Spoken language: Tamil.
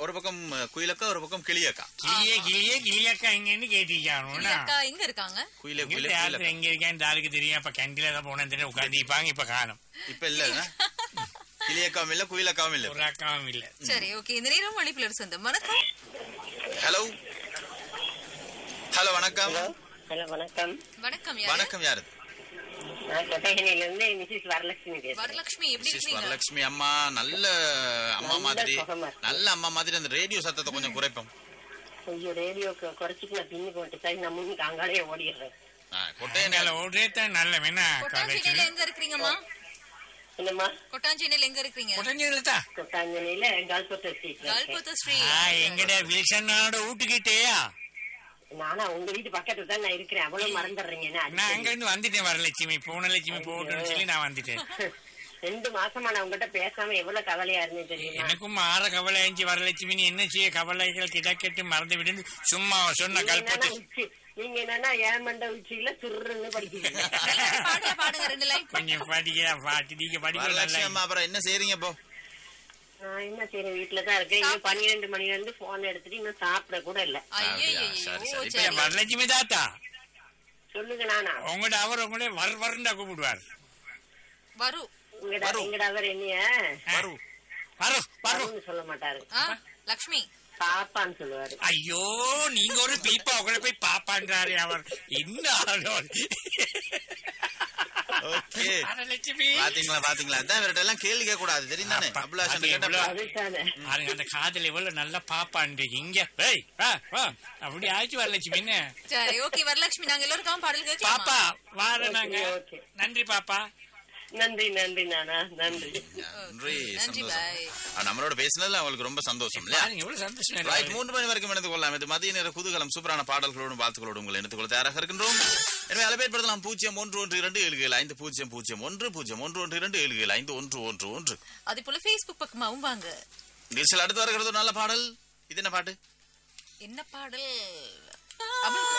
ஒரு பக்கம் அஹ், குயிலக்கா ஒரு பக்கம் கிளியக்கா கிளியே கிளியே கிளியக்கா எங்கன்னு கேட்டிருக்கானுன்னா அக்கா எங்க இருக்காங்க குயில எங்க குயில யாரு குயிலக்கா. எங்க இருக்கேன் இந்த ஆளுக்கு தெரியும் அப்ப கேண்டீன்ல தான் போனேன் தெரியும் உட்காந்துப்பாங்க இப்ப காணும் இப்ப இல்ல கிளியக்காவும் இல்ல குயிலக்காவும் இல்ல ஒரு அக்காவும் இல்ல சரி ஓகே இந்த நேரம் அழைப்புல இருந்து சொந்தம் வணக்கம் ஹலோ ஹலோ வணக்கம் ஹலோ வணக்கம் வணக்கம் யாரு வணக்கம் யாரு நான் கொட்டகனில இருந்து மிஸ்ஸஸ் வரலட்சுமி பேசுறேன் வரலட்சுமி எப்படி மிஸ்ஸஸ் இருக்கீங்க வரலட்சுமி அம்மா நல்ல அம்மா நல்ல மாதிரி சுகமா இருக்கு. நல்ல அம்மா மாதிரி அந்த ரேடியோ சத்தத்தை கொஞ்சம் குறைப்போம் ஐயோ ரேடியோ குறைச்சிட்டு நான் பின்னுக்கு வந்துட்டு சரி நான் முன்னுக்கு அங்காலே ஓடிடுறேன் ஆ, கொட்டையன் எங்களை ஓடே தான் நல்ல வேணா கொட்டாஞ்சேனையில எங்க இருக்கிறீங்கம்மா என்னம்மா கொட்டாஞ்சேனையில எங்க இருக்கீங்க உடஞ்சதுல தான் கொட்டாஞ்சனில கல்பத்த ஸ்ட்ரீட்ல இருக்கேன் கல்பத்த ஸ்ரீ ஆ, எங்கட வில்சனோட வீட்டுக்கிட்டேயா நானா உங்க வீட்டு பக்கத்துல தான் நான் இருக்கிறேன் அவ்வளவு மறந்துடுறீங்க என்ன நான் அங்க அடிக்கடி. இருந்து வந்துட்டேன் வரலட்சுமி போன லட்சுமி போட்டுன்னு சொல்லி நான் வந்துட்டேன் ரெண்டு மாசமா நான் உங்ககிட்ட பேசாம எவ்வளவு கவலையா இருந்தேன் தெரியுமா எனக்கும் மாற கவலை ஆயிடுச்சு வரலட்சுமி நீ என்ன செய்ய கவலைகள் கிடக்கட்டு மறந்து விடு சும்மா சொன்ன நீங்க என்னன்னா கல்பத்து உச்சி நீங்க என்னன்னா ஏமண்ட உச்சியில சுருன்னு படிக்கிறீங்க பாடுங்க பாடுங்க ரெண்டு லைன் கொஞ்சம் படிக்க பாட்டு நீங்க படிக்க வரலட்சுமி நல்லா அம்மா அப்புறம் என்ன செய்றீங்க இப்போ நான் என்ன சரி வீட்டுல தான் இருக்கேன் இன்னும் பன்னிரெண்டு மணில இருந்து போன் எடுத்துட்டு இன்னும் சாப்பிட கூட இல்ல ஐயோ சரி, சரி. சரி இப்ப வரலட்சுமி தாத்தா சொல்லுங்க நானா உங்களோட அவர் உங்களே வர் வருண்டா கூப்பிடுவார் வரு உங்கடா எங்கடா அவர் என்னைய வரு வரு வரு வரும்னு சொல்ல மாட்டாரு ஆ லக்ஷ்மி பாப்பான்னு சொல்லுவாரு ஐயோ நீங்க ஒரு பீப்பா உங்களை போய் பாப்பான்றாரு அவர் என்ன ஆளோ? ஓகே வரலட்சுமி பாத்தீங்களா பாத்தீங்களா அதான் இவர்கிட்ட எல்லாம் கேள்வி கேட்க கூடாது தெரியும் தானே அப்பா, அபிலாஷன் அது கேட்டா எவ்வளவு- அதுதானே பாருங்க அந்த காதல் எவ்வளவு நல்லா பாப்பான்றீங்க இங்க ஏய் வா வா அப்படி ஆச்சு வரலட்சுமி என்ன சரி ஓகே வரலட்சுமி நாங்க எல்லாருக்கும் பாடல் கேட்கலாமா பாப்பா வார நாங்க ஓகே, ஓகே. நன்றி பாப்பா நன்றி நன்றி நானா நன்றி நன்றி நன்றி, சந்தோஷம் bye. ஆ, நம்மளோட பேசினதுல அவங்களுக்கு ரொம்ப சந்தோஷம் இல்லையா பாருங்க எவ்வளவு சந்தோஷம் ரைட் இருக்கு. மூன்று மணி வரைக்கும் இணைந்து கொள்ளலாம் இது மதிய நேர குதூகலம் சூப்பரான பாடல்களோடும் வாழ்த்துக்களோடும் உங்களை இணைத்துக் கொள்ள தயாராக இருக்கின்றோம் எனவே அலைபேற்படுத்தலாம் பூஜ்ஜியம் ஒன்று ஒன்று இரண்டு ஏழு ஏழு ஐந்து பூஜ்ஜியம் பூஜ்ஜியம் ஒன்று பூஜ்ஜியம் ஒன்று ஒன்று இரண்டு ஏழு ஏழு ஐந்து ஒன்று ஒன்று ஒன்று அதே போல Facebook பக்கமாவும் வாங்க நிகழ்ச்சியில் அடுத்து வருகிறது ஒரு நல்ல பாடல் இது என்ன பாட்டு என்ன பாடல் அபுல்